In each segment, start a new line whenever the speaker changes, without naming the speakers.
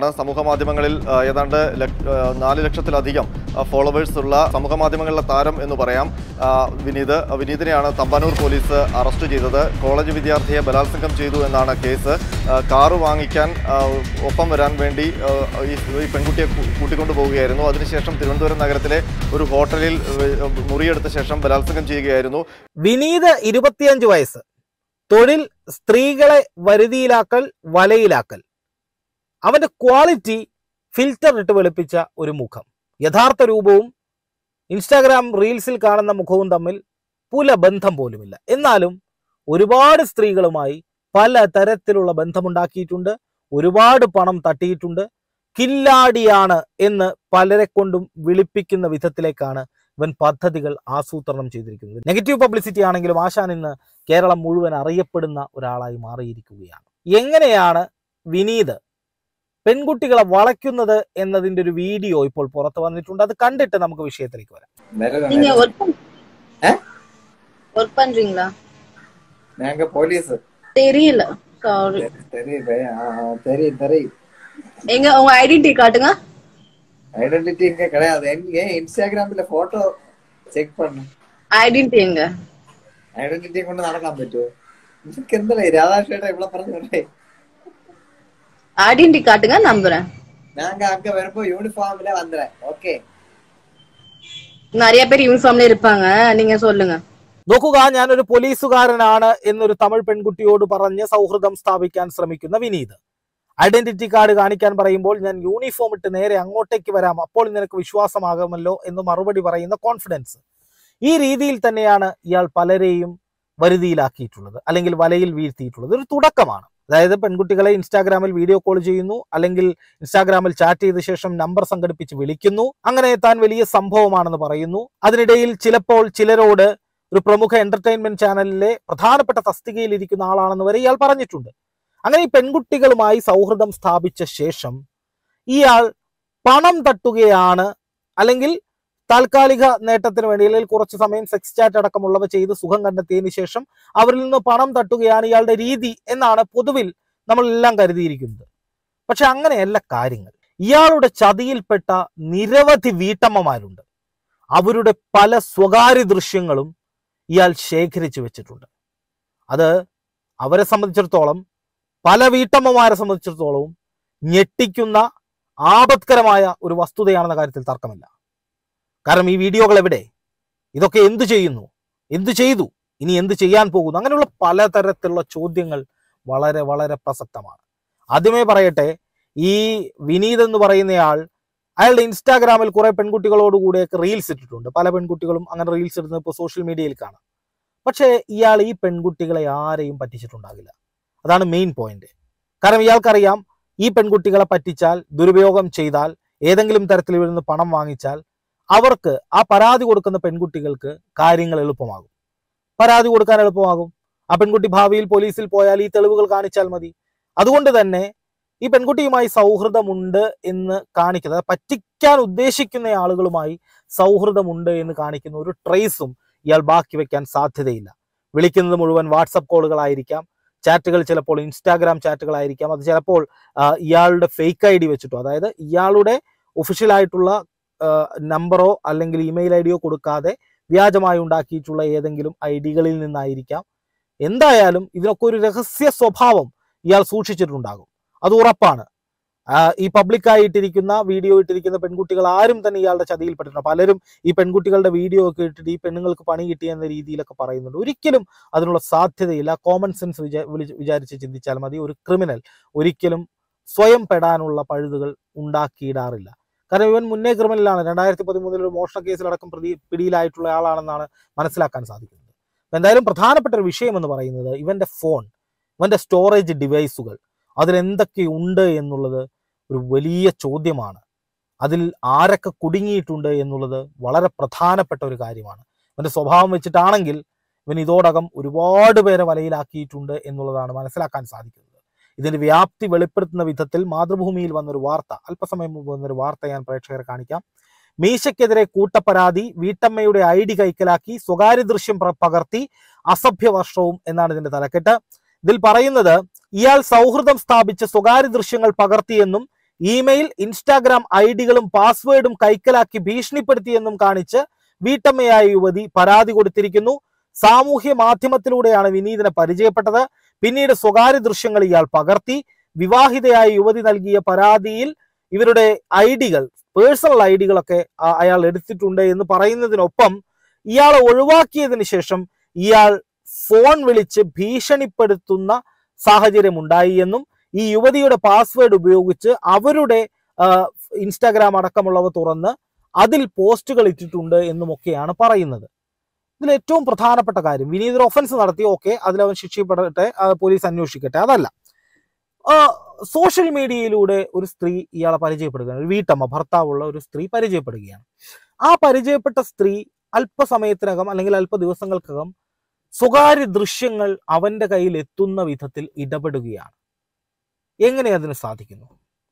സമൂഹ മാധ്യമങ്ങളിൽ ആ, ഏതാണ്ട് ലക്ഷ- ആ, നാല് ലക്ഷത്തിലധികം ഫോളോവേഴ്സ് ഉള്ള സമൂഹ മാധ്യമങ്ങളിലെ താരം എന്ന് പറയാം ആ, വിനീത് ആ, വിനീതിനെയാണ് തമ്പാനൂർ പോലീസ് അറസ്റ്റ് ചെയ്തത് കോളേജ് വിദ്യാർത്ഥിയെ ബലാത്സംഗം ചെയ്തു എന്നാണ് കേസ് ആ, കാറ് വാങ്ങിക്കാൻ ആ, ഒപ്പം വരാൻ വേണ്ടി ആ, ഈ ഈ പെൺകുട്ടിയെ കൂ- കൂട്ടിക്കൊണ്ടു പോവുകയായിരുന്നു അതിനുശേഷം തിരുവനന്തപുരം നഗരത്തിലെ ഒരു ഹോട്ടലിൽ ഏ, മുറിയെടുത്ത ശേഷം ബലാത്സംഗം ചെയ്യുകയായിരുന്നു
വിനീത് ഇരുപത്തിയഞ്ച് വയസ്സ് തൊഴിൽ സ്ത്രീകളെ വരുതിയിലാക്കൽ വലയിലാക്കൽ അവന്റെ ക്വാളിറ്റി ഫിൽറ്റർ ഇട്ട് വെളുപ്പിച്ച ഒരു മുഖം യഥാർത്ഥ രൂപവും ഇൻസ്റ്റാഗ്രാം റീൽസിൽ കാണുന്ന മുഖവും തമ്മിൽ പുല ബന്ധം പോലുമില്ല എന്നാലും ഒരുപാട് സ്ത്രീകളുമായി പല തരത്തിലുള്ള ബന്ധമുണ്ടാക്കിയിട്ടുണ്ട് ഒരുപാട് പണം തട്ടിയിട്ടുണ്ട് കില്ലാടിയാണ് എന്ന് പലരെ കൊണ്ടും വിളിപ്പിക്കുന്ന വിധത്തിലേക്കാണ് ഇവൻ പദ്ധതികൾ ആസൂത്രണം ചെയ്തിരിക്കുന്നത് നെഗറ്റീവ് പബ്ലിസിറ്റി ആണെങ്കിലും ആശാൻ ഇന്ന് കേരളം മുഴുവൻ അറിയപ്പെടുന്ന ഒരാളായി മാറിയിരിക്കുകയാണ് എങ്ങനെയാണ് വിനീത് പെൺകുട്ടികളെ വളയ്ക്കുന്നത് എന്നതിന്റെ ഒരു വീഡിയോ ഇപ്പോൾ പുറത്തു വന്നിട്ടുണ്ട് அது കണ്ടിട്ട് നമുക്ക് വിഷയത്തിലേക്ക് വരാം
மிரர்
நீங்க
மிரர்.
ஒர்க்
ஆ?
ஒர்க் பண்றீங்களா
நாங்க போலீஸ்
தெரியல சாரி
தெரியும் பையன். ஆ, ஆ, தெரியும் தெரியும்
எங்க உங்க ஐடென்டி காட்டுங்க
ஐடென்டிட்டி இங்க கிடையாது எங்க ஏன் இன்ஸ்டாகிராம்ல போட்டோ செக் பண்ணு
ஐடென்டி எங்க
ഐഡന്റിറ്റി കൊണ്ട് നടക്കാൻ പറ്റുമോ നിനക്ക് എന്തല്ലേ രാധാകൃഷ്ണേട്ടാ ഇവിടെ പറഞ്ഞേ
ஐடென்டி காட்டுங்க நம்புறேன்
நாங்க அங்க வரும்போ யூனிஃபார்ம்ல வந்துறேன் ஓகே
நிறைய பேர் யூனிஃபார்ம்ல இருப்பாங்க நீங்க சொல்லுங்க
നോക്കുക ഞാനൊരു പോലീസുകാരനാണ് എന്നൊരു തമിഴ് പെൺകുട്ടിയോട് പറഞ്ഞ് സൗഹൃദം സ്ഥാപിക്കാൻ ശ്രമിക്കുന്ന വിനീത് ഐഡന്റിറ്റി കാർഡ് കാണിക്കാൻ പറയുമ്പോൾ ഞാൻ യൂണിഫോം ഇട്ട് നേരെ അങ്ങോട്ടേക്ക് വരാം അപ്പോൾ നിനക്ക് വിശ്വാസമാകുമല്ലോ എന്ന് മറുപടി പറയുന്ന കോൺഫിഡൻസ് ഈ രീതിയിൽ തന്നെയാണ് ഇയാൾ പലരെയും വരുതിയിലാക്കിയിട്ടുള്ളത് അല്ലെങ്കിൽ വലയിൽ വീഴ്ത്തിയിട്ടുള്ളത് ഒരു തുടക്കമാണ് അതായത് പെൺകുട്ടികളെ ഇൻസ്റ്റാഗ്രാമിൽ വീഡിയോ കോൾ ചെയ്യുന്നു അല്ലെങ്കിൽ ഇൻസ്റ്റാഗ്രാമിൽ ചാറ്റ് ചെയ്ത ശേഷം നമ്പർ സംഘടിപ്പിച്ച് വിളിക്കുന്നു അങ്ങനെ താൻ വലിയ സംഭവമാണെന്ന് പറയുന്നു അതിനിടയിൽ ചിലപ്പോൾ ചിലരോട് ഒരു പ്രമുഖ എന്റർടൈൻമെന്റ് ചാനലിലെ പ്രധാനപ്പെട്ട തസ്തികയിൽ ഇരിക്കുന്ന ആളാണെന്ന് വരെ ഇയാൾ പറഞ്ഞിട്ടുണ്ട് അങ്ങനെ ഈ പെൺകുട്ടികളുമായി സൗഹൃദം സ്ഥാപിച്ച ശേഷം ഇയാൾ പണം തട്ടുകയാണ് അല്ലെങ്കിൽ താൽക്കാലിക നേട്ടത്തിന് വേണ്ടി അല്ലെങ്കിൽ കുറച്ച് സമയം സെക്സ് ചാറ്റ് അടക്കമുള്ളവ ചെയ്ത് സുഖം കണ്ടെത്തിയതിനു ശേഷം അവരിൽ നിന്ന് പണം തട്ടുകയാണ് ഇയാളുടെ രീതി എന്നാണ് പൊതുവിൽ നമ്മളെല്ലാം കരുതിയിരിക്കുന്നത് പക്ഷെ അങ്ങനെയല്ല കാര്യങ്ങൾ ഇയാളുടെ ചതിയിൽപ്പെട്ട നിരവധി വീട്ടമ്മമാരുണ്ട് അവരുടെ പല സ്വകാര്യ ദൃശ്യങ്ങളും ഇയാൾ ശേഖരിച്ചു വെച്ചിട്ടുണ്ട് അത് അവരെ സംബന്ധിച്ചിടത്തോളം പല വീട്ടമ്മമാരെ സംബന്ധിച്ചിടത്തോളവും ഞെട്ടിക്കുന്ന ആപത്കരമായ ഒരു വസ്തുതയാണെന്ന കാര്യത്തിൽ തർക്കമില്ല കാരണം ഈ വീഡിയോകൾ എവിടെ ഇതൊക്കെ എന്തു ചെയ്യുന്നു എന്തു ചെയ്തു ഇനി എന്ത് ചെയ്യാൻ പോകുന്നു അങ്ങനെയുള്ള പലതരത്തിലുള്ള ചോദ്യങ്ങൾ വളരെ വളരെ പ്രസക്തമാണ് ആദ്യമേ പറയട്ടെ ഈ വിനീത് എന്ന് പറയുന്നയാൾ അയാളുടെ ഇൻസ്റ്റാഗ്രാമിൽ കുറെ പെൺകുട്ടികളോട് കൂടെയൊക്കെ റീൽസ് ഇട്ടിട്ടുണ്ട് പല പെൺകുട്ടികളും അങ്ങനെ റീൽസ് ഇടുന്നത് ഇപ്പോൾ സോഷ്യൽ മീഡിയയിൽ കാണാം പക്ഷേ ഇയാൾ ഈ പെൺകുട്ടികളെ ആരെയും പറ്റിച്ചിട്ടുണ്ടാകില്ല അതാണ് മെയിൻ പോയിന്റ് കാരണം ഇയാൾക്കറിയാം ഈ പെൺകുട്ടികളെ പറ്റിച്ചാൽ ദുരുപയോഗം ചെയ്താൽ ഏതെങ്കിലും തരത്തിൽ ഇവരിൽ നിന്ന് പണം വാങ്ങിച്ചാൽ അവർക്ക് ആ പരാതി കൊടുക്കുന്ന പെൺകുട്ടികൾക്ക് കാര്യങ്ങൾ എളുപ്പമാകും പരാതി കൊടുക്കാൻ എളുപ്പമാകും ആ പെൺകുട്ടി ഭാവിയിൽ പോലീസിൽ പോയാൽ ഈ തെളിവുകൾ കാണിച്ചാൽ മതി അതുകൊണ്ട് തന്നെ ഈ പെൺകുട്ടിയുമായി സൗഹൃദമുണ്ട് എന്ന് കാണിക്കുന്നത് പറ്റിക്കാൻ ഉദ്ദേശിക്കുന്ന ആളുകളുമായി സൗഹൃദമുണ്ട് എന്ന് കാണിക്കുന്ന ഒരു ട്രേസും ഇയാൾ ബാക്കി വെക്കാൻ സാധ്യതയില്ല വിളിക്കുന്നത് മുഴുവൻ വാട്സപ്പ് കോളുകളായിരിക്കാം ചാറ്റുകൾ ചിലപ്പോൾ ഇൻസ്റ്റാഗ്രാം ചാറ്റുകളായിരിക്കാം അത് ചിലപ്പോൾ ആ, ഇയാളുടെ ഫേക്ക് ഐ ഡി വെച്ചിട്ടോ അതായത് ഇയാളുടെ ഒഫീഷ്യലായിട്ടുള്ള നമ്പറോ അല്ലെങ്കിൽ ഇമെയിൽ ഐ ഡിയോ കൊടുക്കാതെ വ്യാജമായി ഉണ്ടാക്കിയിട്ടുള്ള ഏതെങ്കിലും ഐ ഡികളിൽ നിന്നായിരിക്കാം എന്തായാലും ഇതിനൊക്കെ ഒരു രഹസ്യ സ്വഭാവം ഇയാൾ സൂക്ഷിച്ചിട്ടുണ്ടാകും അത് ഉറപ്പാണ് ആ, ഈ പബ്ലിക്കായി ഇട്ടിരിക്കുന്ന വീഡിയോ ഇട്ടിരിക്കുന്ന പെൺകുട്ടികൾ ആരും തന്നെ ഇയാളുടെ ചതിയിൽപ്പെട്ടിട്ടുണ്ട് പലരും ഈ പെൺകുട്ടികളുടെ വീഡിയോ ഒക്കെ ഇട്ടിട്ട് ഈ പെണ്ണുങ്ങൾക്ക് പണി കിട്ടി എന്ന രീതിയിലൊക്കെ പറയുന്നുണ്ട് ഒരിക്കലും അതിനുള്ള സാധ്യതയില്ല കോമൺ സെൻസ് വിചാ വിളി- വിചാരിച്ച് ചിന്തിച്ചാൽ മതി ഒരു ക്രിമിനൽ ഒരിക്കലും സ്വയം പെടാനുള്ള പഴുതുകൾ ഉണ്ടാക്കിയിടാറില്ല കാരണം ഇവൻ മുന്നേ ക്രിമിനലാണ് രണ്ടായിരത്തി പതിമൂന്നിൽ ഒരു മോഷണ കേസിലടക്കം പ്രതി പിടിയിലായിട്ടുള്ള ആളാണെന്നാണ് മനസ്സിലാക്കാൻ സാധിക്കുന്നത് അപ്പൊ എന്തായാലും പ്രധാനപ്പെട്ട ഒരു വിഷയം എന്ന് പറയുന്നത് ഇവന്റെ ഫോൺ ഇവന്റെ സ്റ്റോറേജ് ഡിവൈസുകൾ അതിലെന്തൊക്കെയുണ്ട് എന്നുള്ളത് ഒരു വലിയ ചോദ്യമാണ് അതിൽ ആരൊക്കെ കുടുങ്ങിയിട്ടുണ്ട് എന്നുള്ളത് വളരെ പ്രധാനപ്പെട്ട ഒരു കാര്യമാണ് ഇവന്റെ സ്വഭാവം വെച്ചിട്ടാണെങ്കിൽ ഇവൻ ഇതോടകം ഒരുപാട് പേരെ വലയിലാക്കിയിട്ടുണ്ട് എന്നുള്ളതാണ് മനസ്സിലാക്കാൻ സാധിക്കുന്നത് ഇതിന്റെ വ്യാപ്തി വെളിപ്പെടുത്തുന്ന വിധത്തിൽ മാതൃഭൂമിയിൽ വന്നൊരു വാർത്ത അല്പസമയം മുമ്പ് വന്നൊരു വാർത്ത ഞാൻ പ്രേക്ഷകരെ കാണിക്കാം മീശയ്ക്കെതിരെ കൂട്ടപ്പരാതി വീട്ടമ്മയുടെ ഐ ഡി കൈക്കലാക്കി സ്വകാര്യ ദൃശ്യം പ്ര- പകർത്തി അസഭ്യവർഷവും എന്നാണ് ഇതിന്റെ തലക്കെട്ട് ഇതിൽ പറയുന്നത് ഇയാൾ സൗഹൃദം സ്ഥാപിച്ച് സ്വകാര്യ ദൃശ്യങ്ങൾ പകർത്തിയെന്നും ഇമെയിൽ ഇൻസ്റ്റാഗ്രാം ഐ ഡികളും പാസ്വേഡും കൈക്കലാക്കി ഭീഷണിപ്പെടുത്തിയെന്നും കാണിച്ച് വീട്ടമ്മയായ യുവതി പരാതി കൊടുത്തിരിക്കുന്നു സാമൂഹ്യ മാധ്യമത്തിലൂടെയാണ് വിനീതിനെ പരിചയപ്പെട്ടത് പിന്നീട് സ്വകാര്യ ദൃശ്യങ്ങൾ ഇയാൾ പകർത്തി വിവാഹിതയായ യുവതി നൽകിയ പരാതിയിൽ ഇവരുടെ ഐ ഡികൾ പേഴ്സണൽ ഐ ഡികളൊക്കെ അയാൾ എടുത്തിട്ടുണ്ട് എന്ന് പറയുന്നതിനൊപ്പം ഇയാളെ ഒഴിവാക്കിയതിന് ശേഷം ഇയാൾ ഫോൺ വിളിച്ച് ഭീഷണിപ്പെടുത്തുന്ന സാഹചര്യം ഉണ്ടായി എന്നും ഈ യുവതിയുടെ പാസ്വേഡ് ഉപയോഗിച്ച് അവരുടെ ആ, ഇൻസ്റ്റാഗ്രാം അടക്കമുള്ളവ തുറന്ന് അതിൽ പോസ്റ്റുകൾ ഇട്ടിട്ടുണ്ട് എന്നുമൊക്കെയാണ് പറയുന്നത് ഇതിൽ ഏറ്റവും പ്രധാനപ്പെട്ട കാര്യം വിനീത് ഒരു ഒഫൻസ് നടത്തി ഓക്കെ അതിലവൻ ശിക്ഷപ്പെടട്ടെ ആ, പോലീസ് അന്വേഷിക്കട്ടെ അതല്ല ആ, സോഷ്യൽ മീഡിയയിലൂടെ ഒരു സ്ത്രീ ഇയാളെ പരിചയപ്പെടുകയാണ് ഒരു വീട്ടമ്മ ഭർത്താവുള്ള ഒരു സ്ത്രീ പരിചയപ്പെടുകയാണ് ആ പരിചയപ്പെട്ട സ്ത്രീ അല്പസമയത്തിനകം അല്ലെങ്കിൽ അല്പ ദിവസങ്ങൾക്കകം സ്വകാര്യ ദൃശ്യങ്ങൾ അവന്റെ കയ്യിൽ എത്തുന്ന വിധത്തിൽ ഇടപെടുകയാണ് എങ്ങനെ അതിന് സാധിക്കുന്നു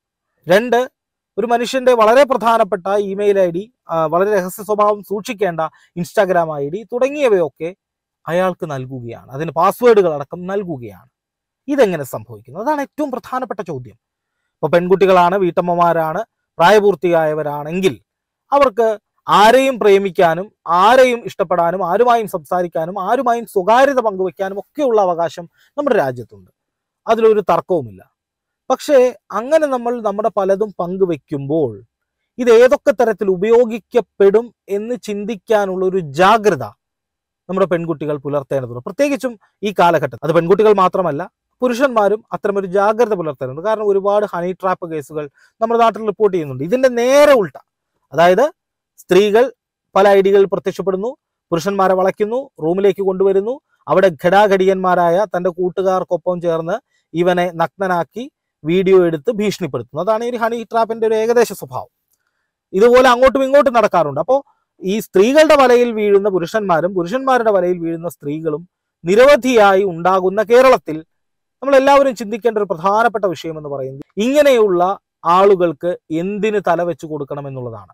രണ്ട് ഒരു മനുഷ്യന്റെ വളരെ പ്രധാനപ്പെട്ട ഇമെയിൽ ഐ ഡി വളരെ രഹസ്യ സ്വഭാവം സൂക്ഷിക്കേണ്ട ഇൻസ്റ്റാഗ്രാം ഐ ഡി തുടങ്ങിയവയൊക്കെ അയാൾക്ക് നൽകുകയാണ് അതിന് പാസ്വേഡുകൾ അടക്കം നൽകുകയാണ് ഇതെങ്ങനെ സംഭവിക്കുന്നു അതാണ് ഏറ്റവും പ്രധാനപ്പെട്ട ചോദ്യം ഇപ്പൊ പെൺകുട്ടികളാണ് വീട്ടമ്മമാരാണ് പ്രായപൂർത്തിയായവരാണെങ്കിൽ അവർക്ക് ആരെയും പ്രേമിക്കാനും ആരെയും ഇഷ്ടപ്പെടാനും ആരുമായും സംസാരിക്കാനും ആരുമായും സ്വകാര്യത പങ്കുവെക്കാനും ഒക്കെയുള്ള അവകാശം നമ്മുടെ രാജ്യത്തുണ്ട് അതിലൊരു തർക്കവുമില്ല പക്ഷേ അങ്ങനെ നമ്മൾ നമ്മുടെ പലതും പങ്കുവെക്കുമ്പോൾ ഇത് ഏതൊക്കെ തരത്തിൽ ഉപയോഗിക്കപ്പെടും എന്ന് ചിന്തിക്കാനുള്ള ഒരു ജാഗ്രത നമ്മുടെ പെൺകുട്ടികൾ പുലർത്തേണ്ടതുണ്ട് പ്രത്യേകിച്ചും ഈ കാലഘട്ടത്തിൽ അത് പെൺകുട്ടികൾ മാത്രമല്ല പുരുഷന്മാരും അത്തരമൊരു ജാഗ്രത പുലർത്തേണ്ടതുണ്ട് കാരണം ഒരുപാട് ഹണി ട്രാപ്പ് കേസുകൾ നമ്മുടെ നാട്ടിൽ റിപ്പോർട്ട് ചെയ്യുന്നുണ്ട് ഇതിന്റെ നേരെ ഉൾട്ട അതായത് സ്ത്രീകൾ പല ഐഡികളിൽ പ്രത്യക്ഷപ്പെടുന്നു പുരുഷന്മാരെ വളയ്ക്കുന്നു റൂമിലേക്ക് കൊണ്ടുവരുന്നു അവിടെ ഘടാഘടിയന്മാരായ തന്റെ കൂട്ടുകാർക്കൊപ്പം ചേർന്ന് ഇവനെ നഗ്നനാക്കി വീഡിയോ എടുത്ത് ഭീഷണിപ്പെടുത്തുന്നു അതാണ് ഈ ഹണി ട്രാപ്പിന്റെ ഒരു ഏകദേശ സ്വഭാവം ഇതുപോലെ അങ്ങോട്ടും ഇങ്ങോട്ടും നടക്കാറുണ്ട് അപ്പോൾ ഈ സ്ത്രീകളുടെ വലയിൽ വീഴുന്ന പുരുഷന്മാരും പുരുഷന്മാരുടെ വലയിൽ വീഴുന്ന സ്ത്രീകളും നിരവധിയായി ഉണ്ടാകുന്ന കേരളത്തിൽ നമ്മൾ എല്ലാവരും ചിന്തിക്കേണ്ട ഒരു പ്രധാനപ്പെട്ട വിഷയം എന്ന് പറയുന്നത് ഇങ്ങനെയുള്ള ആളുകൾക്ക് എന്തിന് തല വെച്ച് കൊടുക്കണം എന്നുള്ളതാണ്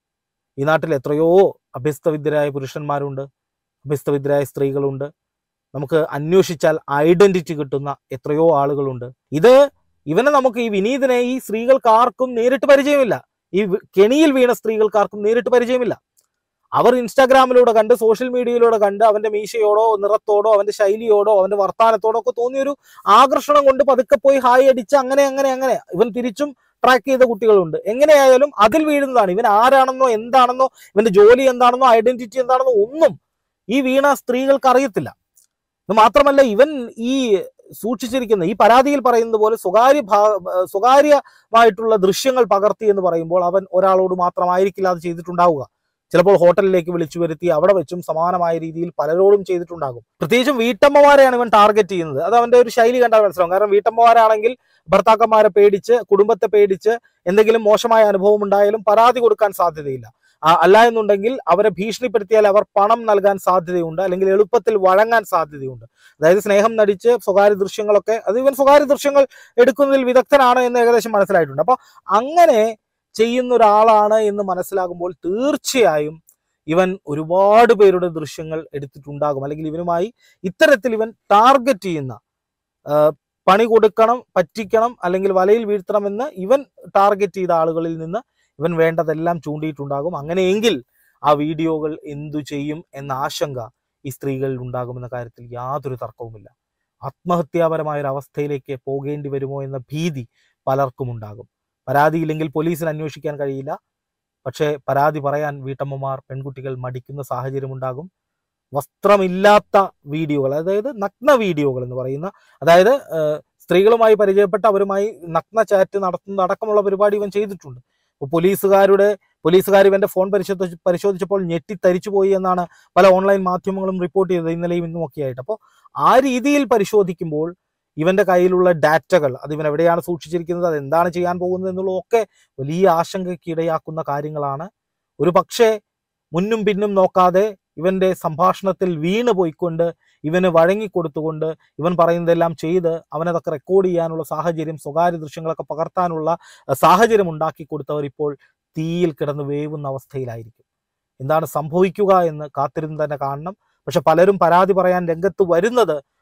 ഈ നാട്ടിൽ എത്രയോ അഭ്യസ്തവിദ്യരായ പുരുഷന്മാരുണ്ട് അഭ്യസ്തവിദ്യരായ സ്ത്രീകളുണ്ട് നമുക്ക് അന്വേഷിച്ചാൽ ഐഡന്റിറ്റി കിട്ടുന്ന എത്രയോ ആളുകളുണ്ട് ഇത് ഇവനെ നമുക്ക് ഈ വിനീതിനെ ഈ സ്ത്രീകൾക്ക് ആർക്കും നേരിട്ട് പരിചയമില്ല ഈ വി- കെണിയിൽ വീണ സ്ത്രീകൾക്ക് ആർക്കും നേരിട്ട് പരിചയമില്ല അവർ ഇൻസ്റ്റാഗ്രാമിലൂടെ കണ്ട് സോഷ്യൽ മീഡിയയിലൂടെ കണ്ട് അവന്റെ മീശയോടോ നിറത്തോടോ അവന്റെ ശൈലിയോടോ അവന്റെ വർത്താനത്തോടോ ഒക്കെ തോന്നിയൊരു ആകർഷണം കൊണ്ട് പതുക്കെ പോയി ഹായ് അടിച്ച് അങ്ങനെ അങ്ങനെ അങ്ങനെ ഇവൻ തിരിച്ചും ട്രാക്ക് ചെയ്ത കുട്ടികളുണ്ട് എങ്ങനെയായാലും അതിൽ വീഴുന്നതാണ് ഇവൻ ആരാണെന്നോ എന്താണെന്നോ ഇവന്റെ ജോലി എന്താണെന്നോ ഐഡന്റിറ്റി എന്താണെന്നോ ഒന്നും ഈ വീണ സ്ത്രീകൾക്ക് അറിയത്തില്ല ഇത് മാത്രമല്ല ഇവൻ ഈ സൂക്ഷിച്ചിരിക്കുന്ന ഈ പരാതിയിൽ പറയുന്നത് പോലെ സ്വകാര്യ ഭാ- സ്വകാര്യമായിട്ടുള്ള ദൃശ്യങ്ങൾ പകർത്തി എന്ന് പറയുമ്പോൾ അവൻ ഒരാളോട് മാത്രമായിരിക്കില്ല അത് ചെയ്തിട്ടുണ്ടാവുക ചിലപ്പോൾ ഹോട്ടലിലേക്ക് വിളിച്ചു വരുത്തി അവിടെ വെച്ചും സമാനമായ രീതിയിൽ പലരോടും ചെയ്തിട്ടുണ്ടാകും പ്രത്യേകിച്ചും വീട്ടമ്മമാരെയാണ് ഇവൻ ടാർഗറ്റ് ചെയ്യുന്നത് അത് അവന്റെ ഒരു ശൈലി കണ്ടാൽ മനസ്സിലാവും കാരണം വീട്ടമ്മമാരാണെങ്കിൽ ഭർത്താക്കന്മാരെ പേടിച്ച് കുടുംബത്തെ പേടിച്ച് എന്തെങ്കിലും മോശമായ അനുഭവം ഉണ്ടായാലും പരാതി കൊടുക്കാൻ സാധ്യതയില്ല ആ, അല്ല എന്നുണ്ടെങ്കിൽ അവരെ ഭീഷണിപ്പെടുത്തിയാൽ അവർ പണം നൽകാൻ സാധ്യതയുണ്ട് അല്ലെങ്കിൽ എളുപ്പത്തിൽ വഴങ്ങാൻ സാധ്യതയുണ്ട് അതായത് സ്നേഹം നടിച്ച് സ്വകാര്യ ദൃശ്യങ്ങളൊക്കെ അത് ഇവൻ സ്വകാര്യ ദൃശ്യങ്ങൾ എടുക്കുന്നതിൽ വിദഗ്ധനാണ് എന്ന് ഏകദേശം മനസ്സിലായിട്ടുണ്ട് അപ്പൊ അങ്ങനെ ചെയ്യുന്ന ഒരാളാണ് എന്ന് മനസ്സിലാകുമ്പോൾ തീർച്ചയായും ഇവൻ ഒരുപാട് പേരുടെ ദൃശ്യങ്ങൾ എടുത്തിട്ടുണ്ടാകും അല്ലെങ്കിൽ ഇവനുമായി ഇത്തരത്തിൽ ഇവൻ ടാർഗറ്റ് ചെയ്യുന്ന ആ, പണി കൊടുക്കണം പറ്റിക്കണം അല്ലെങ്കിൽ വലയിൽ വീഴ്ത്തണമെന്ന് ഇവൻ ടാർഗറ്റ് ചെയ്ത ആളുകളിൽ നിന്ന് ഇവൻ വേണ്ടതെല്ലാം ചൂണ്ടിയിട്ടുണ്ടാകും അങ്ങനെയെങ്കിൽ ആ വീഡിയോകൾ എന്തു ചെയ്യും എന്ന ആശങ്ക ഈ സ്ത്രീകളിൽ ഉണ്ടാകുമെന്ന കാര്യത്തിൽ യാതൊരു തർക്കവുമില്ല ആത്മഹത്യാപരമായ ഒരു അവസ്ഥയിലേക്ക് പോകേണ്ടി വരുമോ എന്ന ഭീതി പലർക്കും ഉണ്ടാകും പരാതിയില്ലെങ്കിൽ പോലീസിന് അന്വേഷിക്കാൻ കഴിയില്ല പക്ഷേ പരാതി പറയാൻ വീട്ടമ്മമാർ പെൺകുട്ടികൾ മടിക്കുന്ന സാഹചര്യം ഉണ്ടാകും വസ്ത്രമില്ലാത്ത വീഡിയോകൾ അതായത് നഗ്ന വീഡിയോകൾ എന്ന് പറയുന്ന അതായത് ഏഹ്, സ്ത്രീകളുമായി പരിചയപ്പെട്ട് അവരുമായി നഗ്ന ചാറ്റ് നടത്തുന്ന അടക്കമുള്ള പരിപാടി ഇവൻ ചെയ്തിട്ടുണ്ട് അപ്പോൾ പോലീസുകാരുടെ പോലീസുകാർ ഇവന്റെ ഫോൺ പരിശോധിച്ച് പരിശോധിച്ചപ്പോൾ ഞെട്ടിത്തരിച്ചു പോയി എന്നാണ് പല ഓൺലൈൻ മാധ്യമങ്ങളും റിപ്പോർട്ട് ചെയ്തത് ഇന്നലെയും ഇന്നും ഒക്കെ ആയിട്ട് അപ്പോൾ ആ രീതിയിൽ പരിശോധിക്കുമ്പോൾ ഇവന്റെ കയ്യിലുള്ള ഡാറ്റകൾ അത് ഇവൻ എവിടെയാണ് സൂക്ഷിച്ചിരിക്കുന്നത് അത് എന്താണ് ചെയ്യാൻ പോകുന്നത് എന്നുള്ളതൊക്കെ വലിയ ആശങ്കയ്ക്ക് ഇടയാക്കുന്ന കാര്യങ്ങളാണ് ഒരു പക്ഷേ മുന്നും പിന്നും നോക്കാതെ ഇവന്റെ സംഭാഷണത്തിൽ വീണ് പോയിക്കൊണ്ട് ഇവന് വഴങ്ങിക്കൊടുത്തുകൊണ്ട് ഇവൻ പറയുന്നതെല്ലാം ചെയ്ത് അവനതൊക്കെ റെക്കോർഡ് ചെയ്യാനുള്ള സാഹചര്യം സ്വകാര്യ ദൃശ്യങ്ങളൊക്കെ പകർത്താനുള്ള അഹ്, സാഹചര്യം ഉണ്ടാക്കി കൊടുത്തവർ ഇപ്പോൾ തീയിൽ കിടന്ന് വേവുന്ന അവസ്ഥയിലായിരിക്കും എന്താണ് സംഭവിക്കുക എന്ന് കാത്തിരുന്ന് തന്നെ കാണണം പക്ഷെ പലരും പരാതി പറയാൻ രംഗത്ത് വരുന്നത്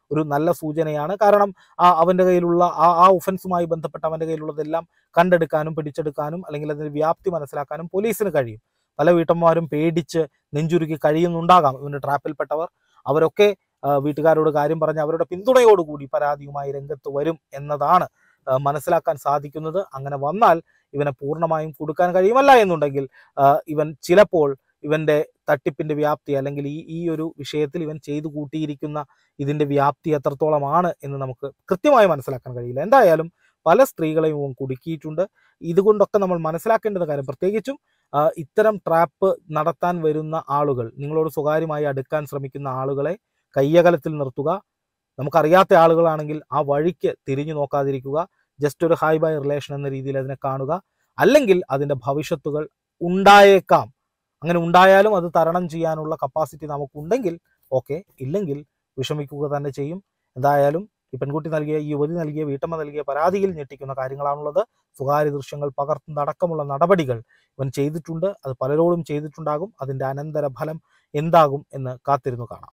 ഒരു നല്ല സൂചനയാണ് കാരണം ആ അവൻ്റെ കയ്യിലുള്ള ആ ആ ഒഫൻസുമായി ബന്ധപ്പെട്ട് അവൻ്റെ കയ്യിലുള്ളതെല്ലാം കണ്ടെടുക്കാനും പിടിച്ചെടുക്കാനും അല്ലെങ്കിൽ അതിന്റെ വ്യാപ്തി മനസ്സിലാക്കാനും പോലീസിന് കഴിയും പല വീട്ടമ്മമാരും പേടിച്ച് നെഞ്ചുരുക്കി കഴിയുന്നുണ്ടാകാം ഇവന്റെ ട്രാപ്പിൽപ്പെട്ടവർ അവരൊക്കെ ആ, വീട്ടുകാരോട് കാര്യം പറഞ്ഞ് അവരുടെ പിന്തുണയോടുകൂടി പരാതിയുമായി രംഗത്ത് വരും എന്നതാണ് ആ, മനസ്സിലാക്കാൻ സാധിക്കുന്നത് അങ്ങനെ വന്നാൽ ഇവനെ പൂർണ്ണമായും കൊടുക്കാൻ കഴിയുമല്ല എന്നുണ്ടെങ്കിൽ ആ, ഇവൻ ചിലപ്പോൾ ഇവന്റെ തട്ടിപ്പിന്റെ വ്യാപ്തി അല്ലെങ്കിൽ ഈ ഈ ഒരു വിഷയത്തിൽ ഇവൻ ചെയ്തു കൂട്ടിയിരിക്കുന്ന ഇതിന്റെ വ്യാപ്തി എത്രത്തോളമാണ് എന്ന് നമുക്ക് കൃത്യമായി മനസ്സിലാക്കാൻ കഴിയില്ല എന്തായാലും പല സ്ത്രീകളെയും ഇവൻ കുടുക്കിയിട്ടുണ്ട് ഇതുകൊണ്ടൊക്കെ നമ്മൾ മനസ്സിലാക്കേണ്ടത് കാര്യം പ്രത്യേകിച്ചും ആ, ഇത്തരം ട്രാപ്പ് നടത്താൻ വരുന്ന ആളുകൾ നിങ്ങളോട് സ്വകാര്യമായി അടുക്കാൻ ശ്രമിക്കുന്ന ആളുകളെ കയ്യകലത്തിൽ നിർത്തുക നമുക്കറിയാത്ത ആളുകളാണെങ്കിൽ ആ വഴിക്ക് തിരിഞ്ഞു നോക്കാതിരിക്കുക ജസ്റ്റ് ഒരു ഹൈ ബൈ റിലേഷൻ എന്ന രീതിയിൽ അതിനെ കാണുക അല്ലെങ്കിൽ അതിന്റെ ഭവിഷ്യത്തുകൾ ഉണ്ടായേക്കാം അങ്ങനെ ഉണ്ടായാലും അത് തരണം ചെയ്യാനുള്ള കപ്പാസിറ്റി നമുക്കുണ്ടെങ്കിൽ ഓക്കെ ഇല്ലെങ്കിൽ വിഷമിക്കുക തന്നെ ചെയ്യും എന്തായാലും ഈ പെൺകുട്ടി നൽകിയ ഈ യുവതി നൽകിയ വീട്ടമ്മ നൽകിയ പരാതിയിൽ ഞെട്ടിക്കുന്ന കാര്യങ്ങളാണുള്ളത് സ്വകാര്യ ദൃശ്യങ്ങൾ പകർത്തുന്നതടക്കമുള്ള നടപടികൾ ഇവൻ ചെയ്തിട്ടുണ്ട് അത് പലരോടും ചെയ്തിട്ടുണ്ടാകും അതിന്റെ അനന്തര ഫലം എന്താകും എന്ന് കാത്തിരുന്നു കാണാം